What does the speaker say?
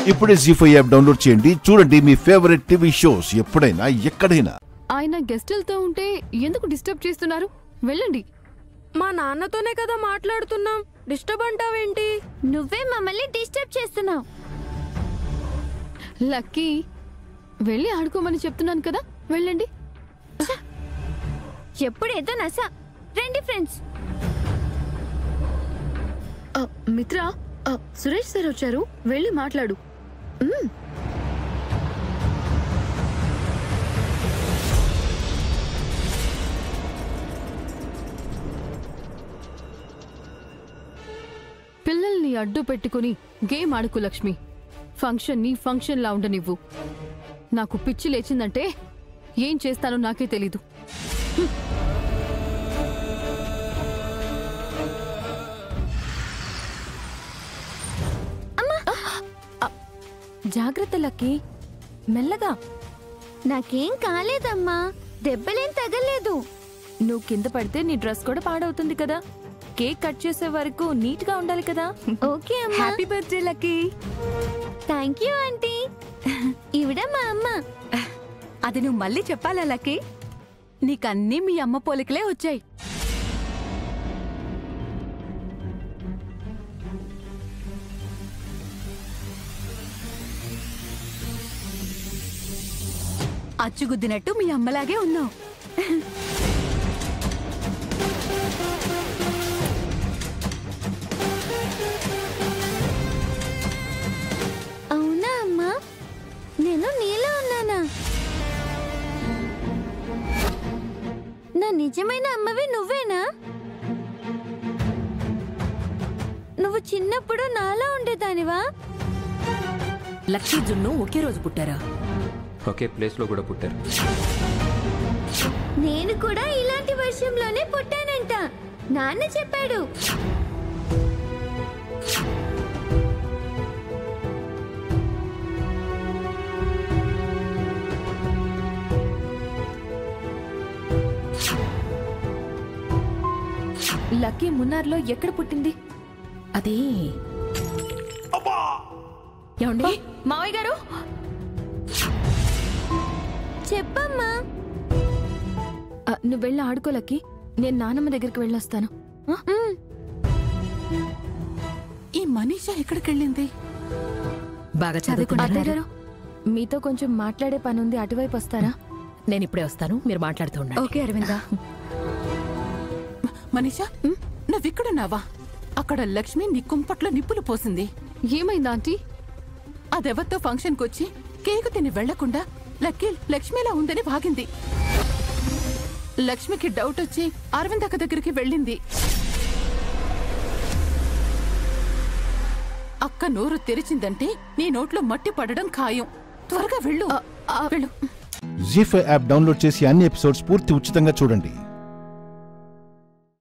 ఇప్పుడే G five app download చేయండి చూడండి మీ ఫేవరెట్ టీవీ షోస్ ఎప్పుడైనా ఎక్కడైనా ఆయన గెస్టులతో ఉంటే ఎందుకు డిస్టర్బ్ చేస్తున్నారు వెళ్ళండి మా నాన్నతోనే కదా మాట్లాడుతున్నాం డిస్టర్బ్ అంటావేంటి నువ్వే మమ్మల్ని డిస్టర్బ్ చేస్తున్నావు లక్కీ వెళ్ళి ఆడుకోమని చెప్తున్నాను కదా వెళ్ళండి ఎప్పుడేదో నస రండి ఫ్రెండ్స్ ఆ, మిత్ర ఆ, సురేష్ సార్ వచ్చారు వెళ్ళి మాట్లాడు మ్మ్. పిల్లల్ని అడ్డు పెట్టుకుని గేమ్ ఆడుకు లక్ష్మి ఫంక్షన్ని ఫంక్షన్లా ఉండనివ్వు నాకు పిచ్చి లేచిందంటే ఏం చేస్తానో నాకే తెలీదు జాగ్రత్త లక్కీ మెల్లగా నాకేం కాలేదమ్మా దెబ్బలేం తగలేదు నువ్వు కింద పడితే నీ డ్రెస్ కూడా పాడవుతుంది కదా కేక్ కట్ చేసే వరకు నీట్ గా ఉండాలి కదా ఓకే అమ్మా happy birthday Lucky thank you aunty ఈవిడ మా అమ్మ అది నువ్వు మళ్ళీ చెప్పాలా లక్కీ నీకన్నీ మీ అమ్మ పోలికలే వచ్చాయి అచ్చుగుద్దినట్టు మీ అమ్మలాగే ఉన్నావు అవునా అమ్మా నేను నీలో ఉన్నానా నా నిజమైన అమ్మవి నువ్వేనా నువ్వు చిన్నప్పుడు నాలా ఉండేదానివా లక్కీ జున్ను ఒకే రోజు పుట్టారా ఒకే ప్లేస్లో కూడా పుట్టారు నేను కూడా ఇలాంటి వర్షంలోనే పుట్టానంట నాన్న చెప్పాడు లక్కీ మున్నార్లో ఎక్కడ పుట్టింది అది ఏమండి మావయ్య గారు చెప్పమ్మా ఆ, నువ్వు వెళ్ళి ఆడుకో లక్కీ నేను నానమ్మ దగ్గరికి వెళ్ళొస్తాను ఆ? ఈ మనీషా ఎక్కడికెళ్ళింది బాగా అత్తయ్య చదువుకుంటున్నారు గారు మీతో కొంచెం మాట్లాడే పని ఉంది అటువైపు వస్తారా నేను ఇప్పుడే వస్తాను మీరు మాట్లాడుతూ ఉండండి ఓకే అరవిందా మనీషా నువ్విక్కడున్నావా అక్కడ లక్ష్మి నీ కుంపట్లో నిప్పులు పోసింది ఏమైంది ఆంటీ అదెవరితో ఫంక్షన్కి వచ్చి కేకు తిని వెళ్లకుండా లక్కీ లక్ష్మిలా ఉందని వాగింది లక్ష్మికి డౌట్ వచ్చి అరవింద్ అక్క దగ్గరికి వెళ్ళింది అక్క నోరు తెరిచిందంటే నీ నోట్లో మట్టి పడడం ఖాయం త్వరగా వెళ్ళు వెళ్ళు జీ ఫైవ్ యాప్ డౌన్లోడ్ చేసి అన్ని ఎపిసోడ్స్ పూర్తి ఉచితంగా చూడండి